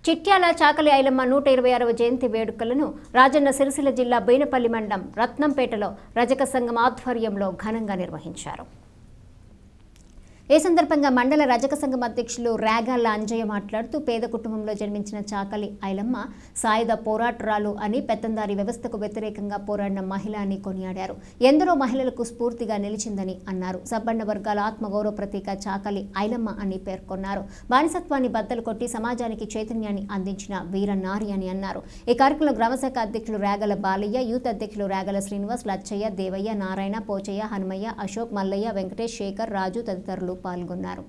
చిట్యాల చాకలి ఐలమ్మ నూట ఇరవై ఆరవ జయంతి వేడుకలను రాజన్న సిరిసిల్ల జిల్లా బోయినపల్లి మండలం రత్నంపేటలో రజక సంఘం ఆధ్వర్యంలో ఘనంగా నిర్వహించారు ఈ సందర్భంగా మండల రజక సంఘం అధ్యక్షులు రాగాల అంజయ్య మాట్లాడుతూ పేద కుటుంబంలో జన్మించిన చాకలి ఐలమ్మ సాయుధ పోరాటరాలు అని పెత్తందారి వ్యవస్థకు వ్యతిరేకంగా పోరాడిన మహిళ అని కొనియాడారు ఎందరో మహిళలకు స్ఫూర్తిగా నిలిచిందని అన్నారు సబ్బండ వర్గాల ఆత్మగౌరవ ప్రతీక చాకలి ఐలమ్మ అని పేర్కొన్నారు బానిసత్వాన్ని బద్దలు కొట్టి సమాజానికి చైతన్యాన్ని అందించిన వీర నారి అని అన్నారు ఈ కార్యక్రమంలో గ్రామశాఖ అధ్యక్షులు రాగల బాలయ్య యూత్ అధ్యక్షులు రాగల శ్రీనివాస్ లచ్చయ్య దేవయ్య నారాయణ పోచయ్య హనుమయ్య అశోక్ మల్లయ్య వెంకటేష్ శేఖర్ రాజు తదితరులు పాల్గొన్నారు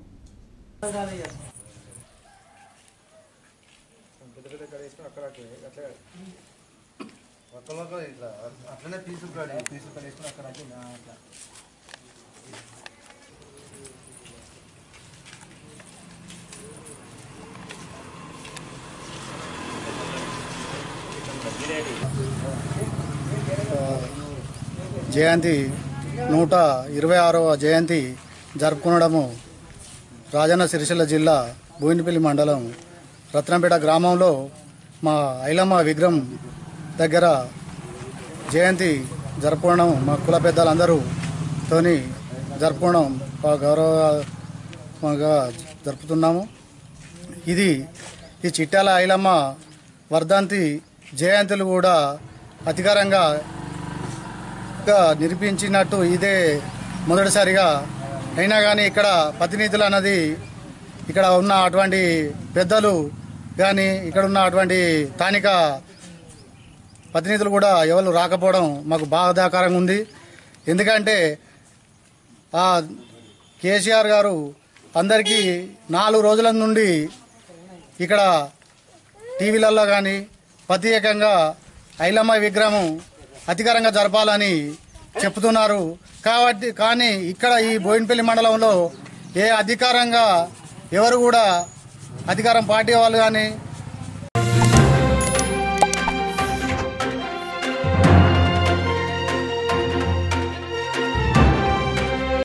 పక్కలో ఇట్లా అట్లనే పీసు కాడి పీసు కాడి వేసుకుని అక్కడ అట్లా అట్లా జయంతి నూట ఇరవై ఆరవ జయంతి జరుపుకునడము రాజన్న సిరిసిల్ల జిల్లా బోయినపల్లి మండలం రత్నంపేట గ్రామంలో మా ఐలమ్మ విగ్రహం దగ్గర జయంతి జరుపుకోవడం మా కుల పెద్దలందరూ తోని జరుపుకోవడం బాగా గౌరవంగా జరుపుతున్నాము ఇది ఈ చిట్యాల ఐలమ్మ వర్ధంతి జయంతులు కూడా అధికారంగా గా నిరూపించినట్టు ఇదే మొదటిసారిగా అయినా కానీ ఇక్కడ ప్రతినిధులు అన్నది ఇక్కడ ఉన్న అటువంటి పెద్దలు కానీ ఇక్కడ ఉన్న అటువంటి స్థానిక ప్రతినిధులు కూడా ఎవరు రాకపోవడం మాకు బాధాకరంగా ఉంది ఎందుకంటే ఆ కేసీఆర్ గారు అందరికీ నాలుగు రోజుల నుండి ఇక్కడ టీవీలలో కానీ ప్రత్యేకంగా ఐలమ్మ విగ్రహం అధికారంగా జరపాలని చెప్తున్నారు కాబట్టి కానీ ఇక్కడ ఈ బోయినపల్లి మండలంలో ఏ అధికారంగా ఎవరు కూడా అధికారం పార్టీ వాళ్ళు కానీ